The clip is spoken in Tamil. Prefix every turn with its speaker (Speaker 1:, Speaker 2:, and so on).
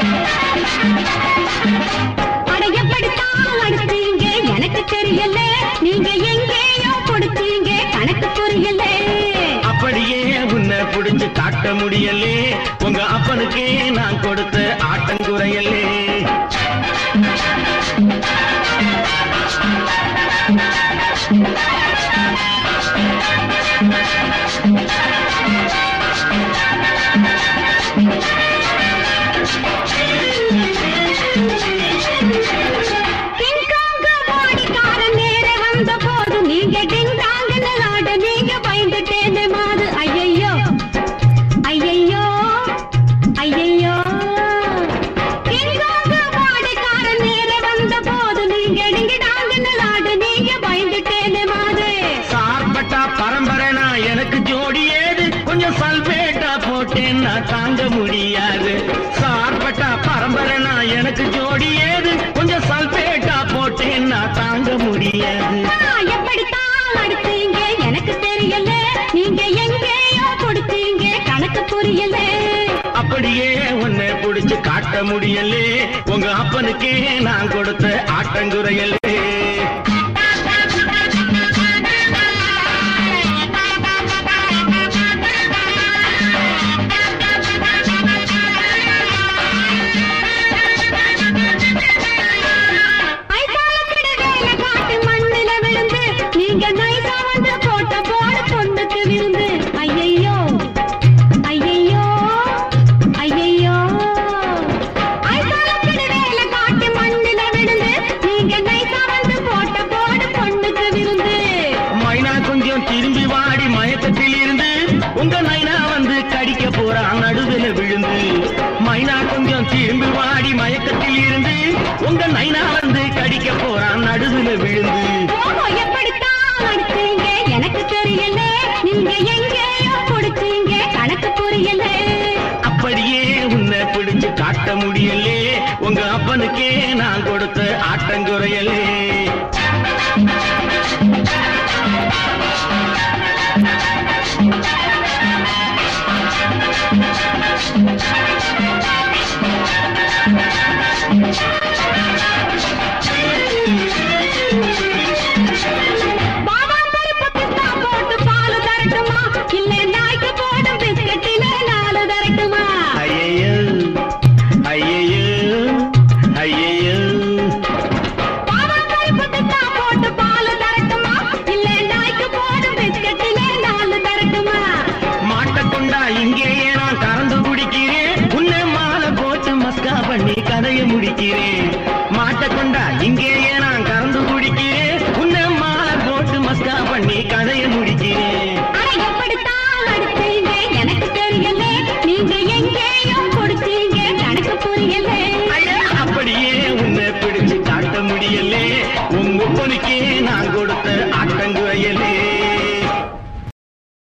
Speaker 1: அட எப்படித்தான் அடிச்சீங்க எனக்கு தெரியல நீங்க எங்கேயோ கொடுத்தீங்க கணக்கு புரியல
Speaker 2: அப்படியே உன்னை புடிச்சு காட்ட முடியலே உங்க அப்பனுக்கே நான் கொடுத்த ஆட்டங்குறையலே
Speaker 1: பின்காங்க வாடிக்காரன் நேரே வந்த போது நீங்க டிங்காங்கன்னு ஆட நீங்க பயந்துட்டேனே மாது ஐயையோ ஐயையோ ஐயையோ பின்காங்க வாடிக்காரன் நேரே வந்த போது நீங்க டிங்கிடாங்கன்னு ஆட நீங்க பயந்துட்டேனே மாது
Speaker 2: சார்பட்டா பரம்பரை நான் எனக்கு ஜோடி ஏது கொஞ்சம் சல்பேட்டா போட்டேன் நான் தாங்க முடியாது சார்பட்டா பரம்பரை நான் எனக்கு ஜோடி ஏது கொஞ்சம் சல்பேட்டா போட்டேன் நான் தாங்க முடியாது
Speaker 1: நான் எப்படித்தான் அடிச்சீங்க எனக்கு தெரியல நீங்க எங்கேயோ கொடுத்தீங்க கணக்கு புரியல
Speaker 2: அப்படியே உன்னை புடிச்சு காட்ட முடியலே உங்க அப்பனுக்கே நான் கொடுத்த ஆட்டங்குறையலே
Speaker 1: ஐசாலத்திட வேலை காட்டு மண்ணுல விழுந்து நீங்க நைசா வந்து போட்ட போட பொண்ணுக்கு விருந்து ஐயையோ ஐயையோ ஐயையோ ஐசாலத்திட வேலை காட்டு மண்ணுல விழுந்து நீங்க நைசா வந்து போட்ட போட பொண்ணுக்கு விருந்து
Speaker 2: மைனா கொஞ்சம் திரும்பி வாடி மயக்கத்தில் இருந்து உங்க நைனா வந்து கடிக்க போறான் நடுவில் விழுந்து மைனா கொஞ்சம் திரும்பி வாடி மயக்கத்தில் இருந்து உங்க நைனா வந்து கடிக்க போறான் நடுவில் விழுந்து
Speaker 1: ஓஹோ எப்படித்தான் அடிச்சீங்க எனக்கு தெரியல நீங்க எங்கேயோ கொடுத்தீங்க கணக்கு புரியல
Speaker 2: அப்படியே உன்னை பிடிச்சு காட்ட முடியலே உங்க அப்பனுக்கே நான் கொடுத்த ஆட்டங்குறையலே
Speaker 1: பாதாம் பருப்பு பிஸ்தா போட்டு பால் தரட்டுமா இல்ல நாய்க்கு போடும் பிஸ்கட்டில நாலு தரட்டுமா
Speaker 2: ஐயையோ ஐயையோ ஐயையோ
Speaker 1: பாதாம் பருப்பு பிஸ்தா போட்டு பால் தரட்டுமா இல்ல நாய்க்கு போடும் பிஸ்கட்டில நாலு தரட்டுமா
Speaker 2: மாட்ட கொண்டா இங்கேயே நான் கறந்து குடிக்கிறேன் உன்னை மாலை போட்டு மஸ்கா பண்ணி கதையை முடிக்கிறேன் மாட்ட கொண்டா இங்கேயே நான் கறந்து குடிக்கிறேன் உன்னை மாலை போட்டு மஸ்கா பண்ணி கதையை முடிக்கிறேன்
Speaker 1: அட எப்படித்தான் அடிச்சீங்க எனக்கு தெரியல நீங்க எங்கேயோ கொடுத்தீங்க கணக்கு புரியல
Speaker 2: ஐயா, அப்படியே உன்னை பிடிச்சு காட்ட முடியலே உங்க பொண்ணுக்கே நான் கொடுத்த ஆட்டங்குறையலே